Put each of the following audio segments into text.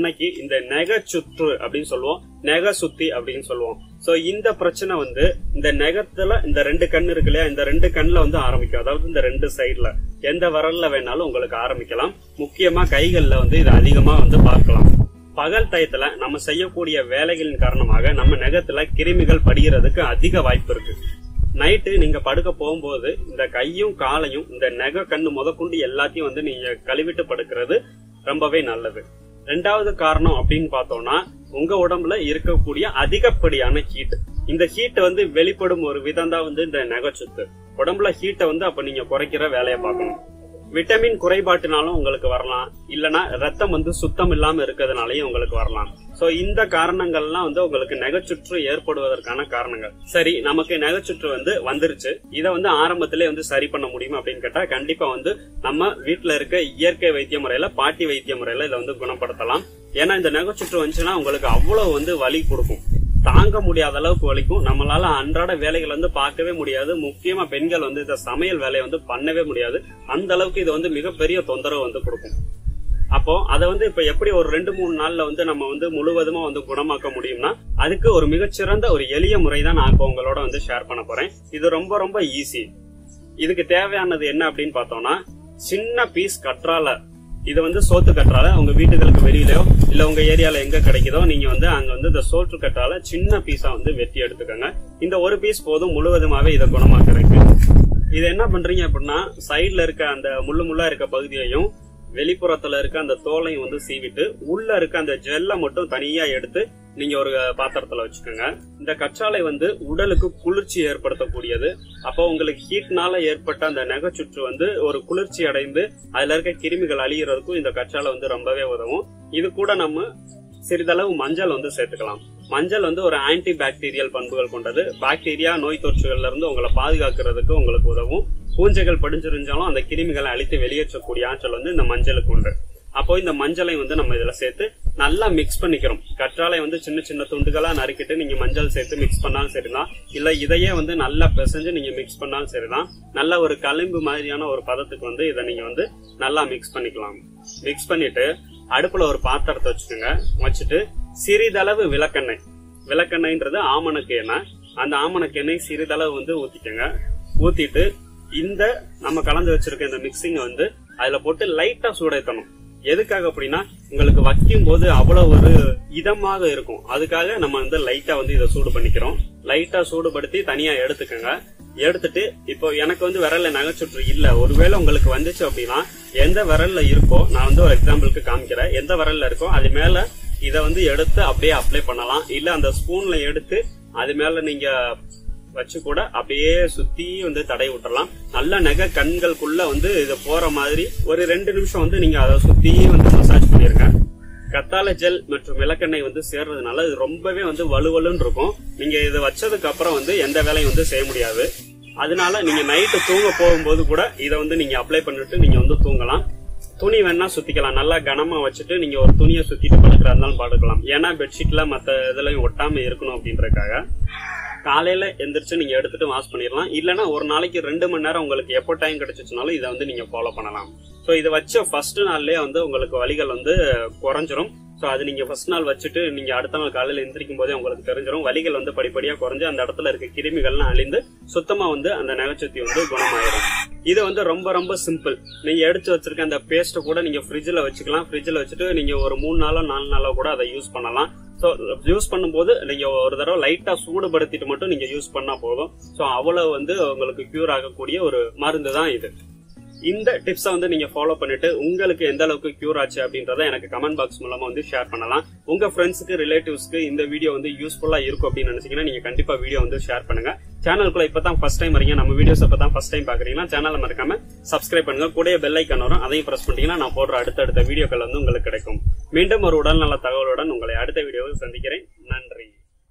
இன்னைக்கு இந்த நெகை சுற்று அப்படின்னு சொல்லுவோம் நெகை சுத்தி அப்படின்னு சொல்லுவோம் சோ இந்த பிரச்சனை வந்து இந்த நெகத்துல இந்த ரெண்டு கண் இருக்கு இல்லையா இந்த ரெண்டு கண்ணுல வந்து ஆரம்பிக்கும் அதாவது இந்த ரெண்டு சைடுல எந்த விரல்ல வேணாலும் உங்களுக்கு ஆரம்பிக்கலாம் முக்கியமா கைகள்ல வந்து இது அதிகமா வந்து பார்க்கலாம் பகல் டயத்துல நம்ம செய்யக்கூடிய வேலைகளின் காரணமாக நம்ம நெகத்துல கிருமிகள் படிகிறதுக்கு அதிக வாய்ப்பு இருக்கு நைட்டு நீங்க படுக்க போகும்போது இந்த கையும் காலையும் இந்த நெக கண்ணு முதற்கொண்டு எல்லாத்தையும் வந்து நீங்க கழுவிட்டு படுக்கிறது ரொம்பவே நல்லது ரெண்டாவது காரணம் அப்படின்னு பார்த்தோம்னா உங்க உடம்புல இருக்கக்கூடிய அதிகப்படியான ஹீட் இந்த ஹீட் வந்து வெளிப்படும் ஒரு விதம் தான் வந்து இந்த நெகச்சுத்து உடம்புல ஹீட்டை வந்து அப்ப நீங்க குறைக்கிற வேலையை பார்க்கணும் விட்டமின் குறைபாட்டினாலும் உங்களுக்கு வரலாம் இல்லனா ரத்தம் வந்து சுத்தம் இல்லாம இருக்கிறதுனாலயும் உங்களுக்கு வரலாம் சோ இந்த காரணங்கள்லாம் வந்து உங்களுக்கு நெகச்சுற்று ஏற்படுவதற்கான காரணங்கள் சரி நமக்கு நெகச்சுற்று வந்து வந்துருச்சு இதை வந்து ஆரம்பத்திலே வந்து சரி பண்ண முடியுமா அப்படின்னு கேட்டா கண்டிப்பா வந்து நம்ம வீட்டுல இருக்க இயற்கை வைத்திய முறையில பாட்டி வைத்திய முறையில இதை வந்து குணப்படுத்தலாம் ஏன்னா இந்த நெகச்சுற்று வந்துச்சுன்னா உங்களுக்கு அவ்வளவு வந்து வலி கொடுக்கும் தாங்க முடியாத அளவுக்கு வலிக்கும் நம்மளால அன்றாட வேலைகள் வந்து பார்க்கவே முடியாது முக்கியமா பெண்கள் வந்து இந்த சமையல் வேலையை வந்து பண்ணவே முடியாது அந்த அளவுக்கு இது வந்து மிகப்பெரிய தொந்தரவு வந்து கொடுக்கும் அப்போ அதை வந்து இப்ப எப்படி ஒரு ரெண்டு மூணு நாள்ல வந்து நம்ம வந்து முழுவதுமா வந்து குணமாக்க முடியும்னா அதுக்கு ஒரு மிகச்சிறந்த ஒரு எளிய முறை தான் நான் இப்போ உங்களோட வந்து ஷேர் பண்ண போறேன் இது ரொம்ப ரொம்ப ஈஸி இதுக்கு தேவையானது என்ன அப்படின்னு பார்த்தோம்னா சின்ன பீஸ் கற்றால இது வந்து சோத்து கற்றால உங்க வீட்டுகளுக்கு வெளியிலயோ இல்ல உங்க ஏரியால எங்க கிடைக்குதோ நீங்க வந்து அங்க வந்து இந்த சோற்று கற்றால சின்ன பீஸா வந்து வெட்டி எடுத்துக்கோங்க இந்த ஒரு பீஸ் போதும் முழுவதுமாவே இதை குணமாக்குறதுக்கு இது என்ன பண்றீங்க அப்படின்னா சைடுல இருக்க அந்த முள்ளு முள்ளா இருக்க பகுதியையும் வெளிப்புறத்துல இருக்க அந்த தோலையும் வந்து சீவிட்டு உள்ள இருக்க அந்த ஜெல்லை மட்டும் தனியா எடுத்து நீங்க ஒரு பாத்திரத்துல வச்சுக்கோங்க இந்த கற்றாழை வந்து உடலுக்கு குளிர்ச்சி ஏற்படுத்தக்கூடியது அப்போ உங்களுக்கு ஹீட்னால ஏற்பட்ட அந்த நெகச்சுற்று வந்து ஒரு குளிர்ச்சி அடைந்து அதுல இருக்க கிருமிகள் அழியறதுக்கும் இந்த கற்றாழை வந்து ரொம்பவே உதவும் இது கூட நம்ம சிறிதளவு மஞ்சள் வந்து சேர்த்துக்கலாம் மஞ்சள் வந்து ஒரு ஆன்டி பாக்டீரியல் பண்புகள் கொண்டது பாக்டீரியா நோய் தொற்றுகள்ல இருந்து உங்களை பாதுகாக்கிறதுக்கு உங்களுக்கு உதவும் பூஞ்சைகள் படிஞ்சிருந்தாலும் அந்த கிருமிகளை அழித்து வெளியேற்றக்கூடிய ஆற்றல் வந்து இந்த மஞ்சளுக்கு உண்டு அப்போ இந்த மஞ்சளை வந்து நம்ம இதுல சேர்த்து நல்லா மிக்ஸ் பண்ணிக்கிறோம் கற்றாழை வந்து சின்ன சின்ன துண்டுகளா நறுக்கிட்டு நீங்க மஞ்சள் சேர்த்து மிக்ஸ் பண்ணாலும் சரிதான் இல்ல இதையே வந்து நல்லா பிசைஞ்சு நீங்க மிக்ஸ் பண்ணாலும் சரிதான் நல்ல ஒரு களிம்பு மாதிரியான ஒரு பதத்துக்கு வந்து இதை நீங்க வந்து நல்லா மிக்ஸ் பண்ணிக்கலாம் மிக்ஸ் பண்ணிட்டு அடுப்புல ஒரு பாத்திரத்தை வச்சுக்கோங்க வச்சுட்டு சிறிதளவு விளக்கெண்ணெய் விளக்கெண்ணெய்ன்றது ஆமணக்கு எண்ணெய் அந்த ஆமணக்கு எண்ணெய் சிறிதளவு வந்து ஊத்திக்கோங்க ஊத்திட்டு இந்த நம்ம கலந்து வச்சிருக்க இந்த மிக்சிங்க வந்து அதுல போட்டு லைட்டா சூடேத்தணும் எதுக்காக அப்படின்னா உங்களுக்கு வைக்கும் போது அவ்வளவு ஒரு இதமாக இருக்கும் அதுக்காக நம்ம வந்து லைட்டா வந்து இதை சூடு பண்ணிக்கிறோம் லைட்டா சூடுபடுத்தி தனியா எடுத்துக்கோங்க எடுத்துட்டு இப்போ எனக்கு வந்து விரல்ல நகைச்சுற்று இல்ல ஒருவேளை உங்களுக்கு வந்துச்சு அப்படின்னா எந்த விரல்ல இருக்கோ நான் வந்து ஒரு எக்ஸாம்பிளுக்கு காமிக்கிறேன் எந்த விரல்ல இருக்கோ அது மேல இத வந்து எடுத்து அப்படியே அப்ளை பண்ணலாம் இல்ல அந்த ஸ்பூன்ல எடுத்து அது மேல நீங்க வச்சு கூட அப்படியே சுத்தி வந்து தடை விட்டுறலாம் நல்ல நகை கண்களுக்குள்ள வந்து இது போற மாதிரி ஒரு ரெண்டு நிமிஷம் வந்து நீங்க அதை சுத்தி வந்து மசாஜ் பண்ணிருங்க கத்தாழை ஜெல் மற்றும் விளக்கெண்ணெய் வந்து சேர்றதுனால இது ரொம்பவே வந்து வலுவலுன்னு இருக்கும் நீங்க இதை வச்சதுக்கு அப்புறம் வந்து எந்த வேலையும் வந்து செய்ய முடியாது அதனால நீங்க நைட்டு தூங்க போகும்போது கூட இதை வந்து நீங்க அப்ளை பண்ணிட்டு நீங்க வந்து தூங்கலாம் துணி வேணா சுத்திக்கலாம் நல்லா கனமா வச்சுட்டு நீங்க ஒரு துணியை சுத்திட்டு படுக்கிறா இருந்தாலும் படுக்கலாம் ஏன்னா பெட்ஷீட்ல மத்த இதுலயும் ஒட்டாம இருக்கணும் அப்படின்றதுக்காக காலையில எந்திரிச்சு நீங்க எடுத்துட்டு வாஷ் பண்ணிடலாம் இல்லனா ஒரு நாளைக்கு ரெண்டு மணி நேரம் உங்களுக்கு எப்போ டைம் கிடைச்சிச்சுனாலும் இதை வந்து நீங்க ஃபாலோ பண்ணலாம் ஸோ இதை வச்ச ஃபர்ஸ்ட் நாள்லயே வந்து உங்களுக்கு வலிகள் வந்து குறைஞ்சிரும் ஸோ அது நீங்க ஃபர்ஸ்ட் நாள் வச்சுட்டு நீங்க அடுத்த நாள் காலையில எந்திரிக்கும் போதே உங்களுக்கு தெரிஞ்சிடும் வலிகள் வந்து படிப்படியா குறைஞ்சு அந்த இடத்துல இருக்க கிருமிகள்லாம் அழிந்து சுத்தமா வந்து அந்த நகைச்சுத்தி வந்து குணமாயிரும் இது வந்து ரொம்ப ரொம்ப சிம்பிள் நீங்க எடுத்து வச்சிருக்க அந்த பேஸ்ட்டை கூட நீங்க ஃப்ரிட்ஜில் வச்சுக்கலாம் ஃப்ரிட்ஜில் வச்சுட்டு நீங்க ஒரு மூணு நாளோ நாலு நாளோ கூட அதை யூஸ் பண்ணலாம் ஸோ யூஸ் பண்ணும்போது நீங்க ஒரு தடவை லைட்டா சூடுபடுத்திட்டு மட்டும் நீங்க யூஸ் பண்ணா போதும் ஸோ அவ்வளவு வந்து உங்களுக்கு கியூர் ஆகக்கூடிய ஒரு மருந்து தான் இது இந்த டிப்ஸை வந்து நீங்க ஃபாலோ பண்ணிட்டு உங்களுக்கு எந்த அளவுக்கு கியூர் ஆச்சு அப்படின்றத எனக்கு கமெண்ட் பாக்ஸ் மூலமா வந்து ஷேர் பண்ணலாம் உங்க ஃப்ரெண்ட்ஸுக்கு ரிலேட்டிவ்ஸ்க்கு இந்த வீடியோ வந்து யூஸ்ஃபுல்லா இருக்கும் அப்படின்னு நினைச்சீங்கன்னா நீங்க கண்டிப்பா வீடியோ வந்து ஷேர் பண்ணுங்க சேனலுக்குள்ள இப்பதான் ஃபர்ஸ்ட் டைம் வரீங்க நம்ம வீடியோஸ் இப்பதான் ஃபர்ஸ்ட் டைம் பாக்குறீங்கன்னா சேனலை மறக்காம சப்ஸ்கிரைப் பண்ணுங்க கூட பெல் ஐக்கன் வரும் அதையும் பிரஸ் பண்ணிட்டீங்கன்னா நான் போடுற அடுத்தடுத்த வீடியோக்கள் வந்து உங்களுக்கு கிடைக்கும் மீண்டும் ஒரு உடல்நல தகவலுடன் உங்களை அடுத்த வீடியோவில் சந்திக்கிறேன் நன்றி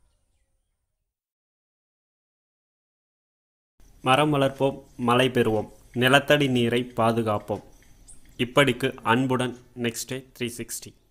மரம் வளர்ப்போம் மழை பெறுவோம் நிலத்தடி நீரை பாதுகாப்போம் இப்படிக்கு அன்புடன் நெக்ஸ்ட் டே த்ரீ சிக்ஸ்டி